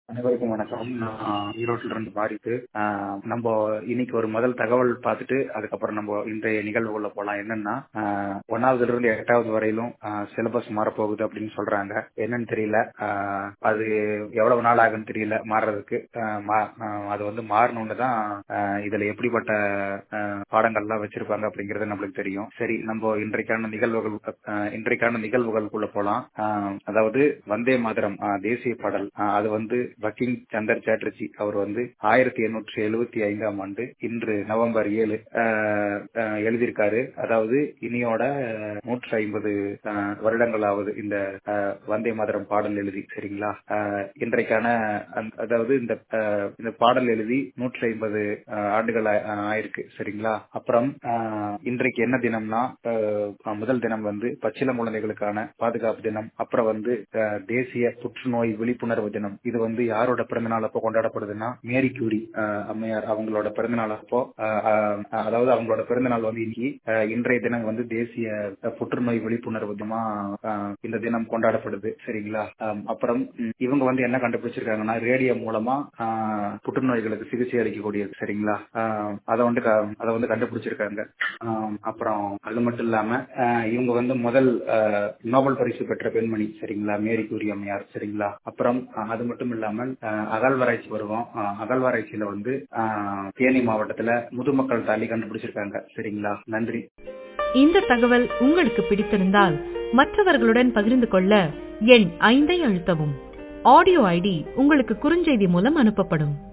அனைவருக்கும் வணக்கம் நான் ஈரோட்டில இருந்து மாறிட்டு ஆஹ் நம்ம இன்னைக்கு ஒரு முதல் தகவல் பார்த்துட்டு அதுக்கப்புறம் நம்ம இன்றைய நிகழ்வுக்குள்ள போலாம் என்னன்னா ஆஹ் ஒன்னாவதுல இருந்து எட்டாவது வரையிலும் சிலபஸ் மாறப்போகுது அப்படின்னு சொல்றாங்க என்னன்னு தெரியல ஆஹ் அது எவ்வளவு நாள் ஆகுன்னு தெரியல மாறுறதுக்கு ஆஹ் மா- ஆஹ் அது வந்து மாறணும்னு தான் ஆஹ் இதுல எப்படிப்பட்ட ஆஹ் பாடங்கள்லாம் வச்சிருப்பாங்க அப்படிங்கறது நம்மளுக்கு தெரியும் சரி நம்ம இன்றைக்கான நிகழ்வுகள் ஆஹ் இன்றைக்கான நிகழ்வுகளுக்குள்ள போலாம் ஆஹ் அதாவது வந்தே மாதரம் ஆஹ் தேசிய பாடல் ஆஹ் அது வந்து பக்கிங் சந்தர் சாட்டர்ஜி அவர் வந்து ஆயிரத்தி எண்ணூற்றி எழுபத்தி ஐந்தாம் ஆண்டு இன்று நவம்பர் ஏழு ஆஹ் ஆஹ் எழுதியிருக்காரு அதாவது இனியோட நூற்றி ஐம்பது வருடங்களாவது இந்த ஆஹ் வந்தே மாதரம் பாடல் எழுதி சரிங்களா ஆஹ் இன்றைக்கான அந்த- அதாவது இந்த ஆஹ் இந்த பாடல் எழுதி நூற்றி ஐம்பது ஆண்டுகள் ஆ- ஆயிருக்கு சரிங்களா அப்புறம் ஆஹ் இன்றைக்கு என்ன தினம்னா ஆஹ் முதல் தினம் வந்து பச்சிளம் குழந்தைகளுக்கான பாதுகாப்பு தினம் அப்புறம் வந்து ஆஹ் தேசிய புற்றுநோய் விழிப்புணர்வு தினம் இது வந்து யாரோட பிறந்தநாள் அப்போ கொண்டாடப்படுதுன்னா மேரி கியூரி ஆஹ் அம்மையார் அவங்களோட பிறந்தநாள் அப்போ ஆஹ் ஆஹ் அதாவது அவங்களோட பிறந்தநாள் வந்து இன்னைக்கு ஆஹ் இன்றைய தினம் வந்து தேசிய ஆஹ் புற்றுநோய் விழிப்புணர்வு தினமா ஆஹ் இந்த தினம் கொண்டாடப்படுது சரிங்களா ஆம், அப்புறம் ம், இவங்க வந்து என்ன கண்டுபிடிச்சிருக்காங்கன்னா ரேடியோ மூலமா ஆஹ் புற்றுநோய்களுக்கு சிகிச்சை அளிக்கக்கூடியது சரிங்களா ஆஹ் அதை வந்து க- அதை வந்து கண்டுபிடிச்சிருக்காங்க ஆம், அப்புறம் அது மட்டும் இல்லாம ஆஹ் இவங்க வந்து முதல் ஆஹ் நோபல் பரிசு பெற்ற பெண்மணி சரிங்களா மேரி கூரி அம்மையார் சரிங்களா அப்புறம் ஆஹ் அது மட்டும் இல்லாமல் ஆஹ் அகழ்வாராய்ச்சி வருவோம் ஆஹ் அகழ்வாராய்ச்சியில வந்து ஆஹ் தேனி மாவட்டத்துல முதுமக்கள் தாலி கண்டுபிடிச்சிருக்காங்க சரிங்களா நன்றி இந்த தகவல் உங்களுக்கு பிடித்திருந்தால் மற்றவர்களுடன் பகிர்ந்து கொள்ள எண் ஐந்தை அழுத்தவும் ஆடியோ ஐடி உங்களுக்கு குறுஞ்செய்தி மூலம் அனுப்பப்படும்